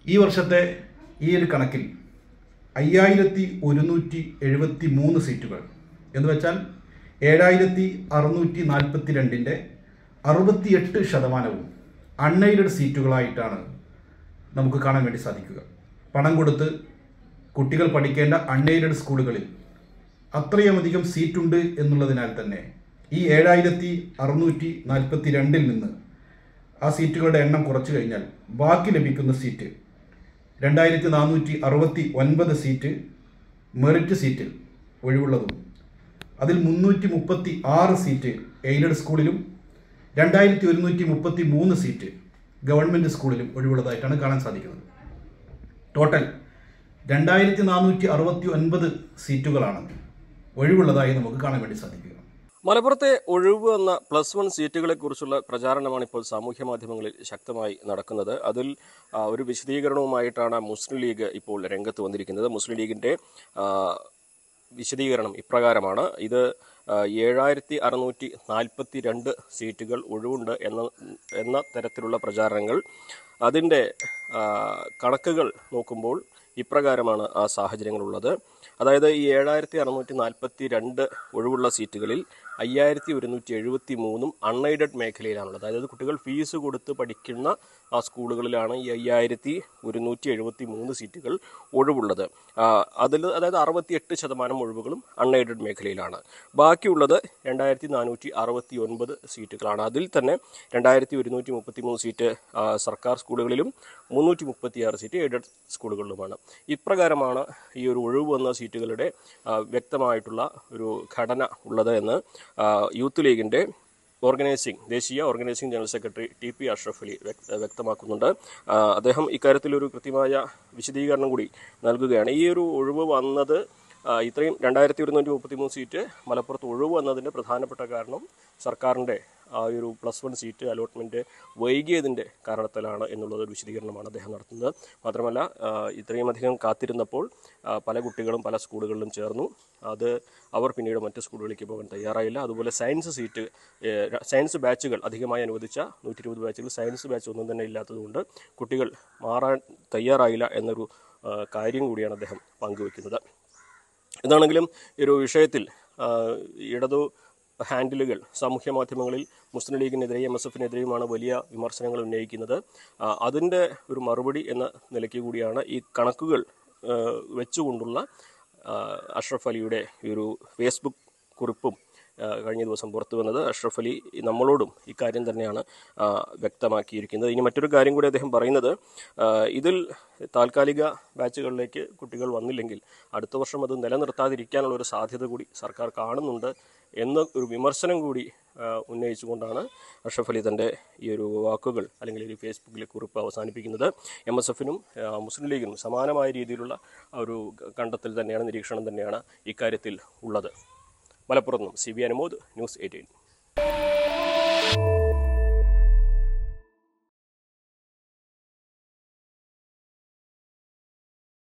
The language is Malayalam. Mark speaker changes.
Speaker 1: ഈ വർഷത്തെ ഈ ഒരു കണക്കിൽ അയ്യായിരത്തി ഒരുന്നൂറ്റി എഴുപത്തി മൂന്ന് സീറ്റുകൾ എന്ന് വെച്ചാൽ ഏഴായിരത്തി അറുന്നൂറ്റി നാൽപ്പത്തി രണ്ടിൻ്റെ അറുപത്തിയെട്ട് ശതമാനവും അൺഎയ്ഡഡ് സീറ്റുകളായിട്ടാണ് നമുക്ക് കാണാൻ വേണ്ടി സാധിക്കുക പണം കൊടുത്ത് കുട്ടികൾ പഠിക്കേണ്ട അൺഎയ്ഡഡ് സ്കൂളുകളിൽ അത്രയുമധികം സീറ്റുണ്ട് എന്നുള്ളതിനാൽ തന്നെ ഈ ഏഴായിരത്തി അറുന്നൂറ്റി നാൽപ്പത്തി രണ്ടിൽ നിന്ന് ആ സീറ്റുകളുടെ എണ്ണം കുറച്ചു കഴിഞ്ഞാൽ ബാക്കി ലഭിക്കുന്ന സീറ്റ് രണ്ടായിരത്തി നാനൂറ്റി അറുപത്തി ഒൻപത് സീറ്റ് മെറിറ്റ് സീറ്റ് ഒഴിവുള്ളതും അതിൽ മുന്നൂറ്റി മുപ്പത്തി ആറ് സീറ്റ് എയ്ഡഡ് സ്കൂളിലും രണ്ടായിരത്തി ഒരുന്നൂറ്റി മുപ്പത്തി മൂന്ന് സീറ്റ് ഗവൺമെൻറ് സ്കൂളിലും ഒഴിവുള്ളതായിട്ടാണ് കാണാൻ സാധിക്കുന്നത് ടോട്ടൽ രണ്ടായിരത്തി നാനൂറ്റി അറുപത്തി ഒൻപത് സീറ്റുകളാണ് ഒഴിവുള്ളതായി നമുക്ക് കാണാൻ വേണ്ടി സാധിക്കുക
Speaker 2: മലപ്പുറത്തെ ഒഴിവ് എന്ന പ്ലസ് വൺ സീറ്റുകളെ കുറിച്ചുള്ള പ്രചാരണമാണ് ഇപ്പോൾ സാമൂഹ്യ മാധ്യമങ്ങളിൽ ശക്തമായി നടക്കുന്നത് അതിൽ ആ, ഒരു വിശദീകരണവുമായിട്ടാണ് മുസ്ലിം ലീഗ് ഇപ്പോൾ രംഗത്ത് വന്നിരിക്കുന്നത് മുസ്ലിം ലീഗിന്റെ ആ, വിശദീകരണം ഇപ്രകാരമാണ് ഇത് ആ, ഏഴായിരത്തി അറുന്നൂറ്റി നാൽപ്പത്തി രണ്ട് സീറ്റുകൾ ഒഴിവുണ്ട് എന്ന എന്ന തരത്തിലുള്ള പ്രചാരണങ്ങൾ അതിൻ്റെ ആ, കണക്കുകൾ നോക്കുമ്പോൾ ഇപ്രകാരമാണ് ആ സാഹചര്യങ്ങളുള്ളത് അതായത് ഈ ഏഴായിരത്തി അറുന്നൂറ്റി നാൽപ്പത്തി രണ്ട് ഒഴിവുള്ള സീറ്റുകളിൽ അയ്യായിരത്തി ഒരുന്നൂറ്റി എഴുപത്തി മൂന്നും അൺഎയ്ഡഡ് മേഖലയിലാണുള്ളത് അതായത് കുട്ടികൾ ഫീസ് കൊടുത്ത് പഠിക്കുന്ന ആ സ്കൂളുകളിലാണ് ഈ അയ്യായിരത്തി ഒരുന്നൂറ്റി എഴുപത്തി മൂന്ന് സീറ്റുകൾ ഒഴിവുള്ളത് ആ, അതിൽ അതായത് അറുപത്തിയെട്ട് ശതമാനം ഒഴിവുകളും അൺഎയ്ഡഡ് മേഖലയിലാണ് ബാക്കിയുള്ളത് രണ്ടായിരത്തി നാനൂറ്റി അറുപത്തി ഒൻപത് സീറ്റുകളാണ് അതിൽ തന്നെ രണ്ടായിരത്തി ഒരുന്നൂറ്റി മുപ്പത്തി മൂന്ന് സീറ്റ് ആ, സർക്കാർ സ്കൂളുകളിലും മുന്നൂറ്റി മുപ്പത്തിയാറ് സീറ്റ് എയ്ഡഡ് സ്കൂളുകളിലുമാണ് ഇപ്രകാരമാണ് ഈ ഒരു ഒഴിവ് വന്ന സീറ്റുകളുടെ ആ, വ്യക്തമായിട്ടുള്ള ഒരു ഘടന ഉള്ളത് എന്ന് ആ, യൂത്ത് ലീഗിൻ്റെ ഓർഗനൈസിംഗ് ദേശീയ organising general secretary T P Ashraf Ali വ്യക്ത- വ്യക്തമാക്കുന്നുണ്ട് ആ, അദ്ദേഹം ഇക്കാര്യത്തിൽ ഒരു കൃത്യമായ വിശദീകരണം കൂടി നൽകുകയാണ് ഈ ഒരു ഒഴിവ് വന്നത് ആ, ഇത്രയും രണ്ടായിരത്തി ഒരുന്നൂറ്റി മുപ്പത്തി മൂന്ന് സീറ്റ് മലപ്പുറത്ത് ഒഴിവ് വന്നതിൻ്റെ പ്രധാനപ്പെട്ട കാരണം സർക്കാരിൻ്റെ ആ ഒരു പ്ലസ് വൺ സീറ്റ് അലോട്ട്മെൻറ്റ് വൈകിയതിൻ്റെ കാരണത്തിലാണ് എന്നുള്ളത് ഒരു വിശദീകരണമാണ് അദ്ദേഹം നടത്തുന്നത് മാത്രമല്ല ആ, ഇത്രയും അധികം കാത്തിരുന്നപ്പോൾ ആ, പല കുട്ടികളും പല സ്കൂളുകളിലും ചേർന്നു അത് അവർ പിന്നീട് മറ്റ് സ്കൂളുകളിലേക്ക് പോകാൻ തയ്യാറായില്ല അതുപോലെ സയൻസ് സീറ്റ് ഏഹ്, ര- സയൻസ് ബാച്ചുകൾ അധികമായി അനുവദിച്ച നൂറ്റി ഇരുപത് ബാച്ചുകൾ സയൻസ് ബാച്ച് ഒന്നും തന്നെ ഇല്ലാത്തതുകൊണ്ട് കുട്ടികൾ മാറാൻ തയ്യാറായില്ല എന്നൊരു ആ, കാര്യം കൂടിയാണ് അദ്ദേഹം പങ്കുവെക്കുന്നത് എന്താണെങ്കിലും ഈ ഒരു വിഷയത്തിൽ ആ, ഇടതു ഹാൻഡിലുകൾ സാമൂഹ്യ മാധ്യമങ്ങളിൽ മുസ്ലിം ലീഗിനെതിരെയും എം എസ് എഫിനെതിരെയുമാണ് വലിയ വിമർശനങ്ങൾ ഉന്നയിക്കുന്നത് ആ, അതിൻ്റെ ഒരു മറുപടി എന്ന നിലയ്ക്ക് കൂടിയാണ് ഈ കണക്കുകൾ ആ, വെച്ചുകൊണ്ടുള്ള ആ, അഷ്റഫ് അലിയുടെ ഈ ഒരു ഫേസ്ബുക്ക് കുറിപ്പും ആ, കഴിഞ്ഞ ദിവസം പുറത്തു വന്നത് അഷ്റഫ് അലി നമ്മളോടും ഇക്കാര്യം തന്നെയാണ് ആ, വ്യക്തമാക്കിയിരിക്കുന്നത് ഇനി മറ്റൊരു കാര്യം കൂടി അദ്ദേഹം പറയുന്നത് ആ, ഇതിൽ താൽക്കാലിക ബാച്ചുകളിലേക്ക് കുട്ടികൾ വന്നില്ലെങ്കിൽ അടുത്ത വർഷം അത് നിലനിർത്താതിരിക്കാനുള്ള ഒരു സാധ്യത കൂടി സർക്കാർ കാണുന്നുണ്ട് എന്ന ഒരു വിമർശനം കൂടി ആ, ഉന്നയിച്ചുകൊണ്ടാണ് അഷ്റഫ് അലി തൻ്റെ ഈ ഒരു വാക്കുകൾ അല്ലെങ്കിൽ ഒരു ഫേസ്ബുക്കിലെ കുറിപ്പ് അവസാനിപ്പിക്കുന്നത് എം എസ് എഫിനും മുസ്ലിം ലീഗിനും സമാനമായ രീതിയിലുള്ള ഒരു കണ്ടെത്തൽ തന്നെയാണ് നിരീക്ഷണം തന്നെയാണ് ഇക്കാര്യത്തിൽ ഉള്ളത് മലപ്പുറത്ത് നിന്നും C B Anumod News eighteen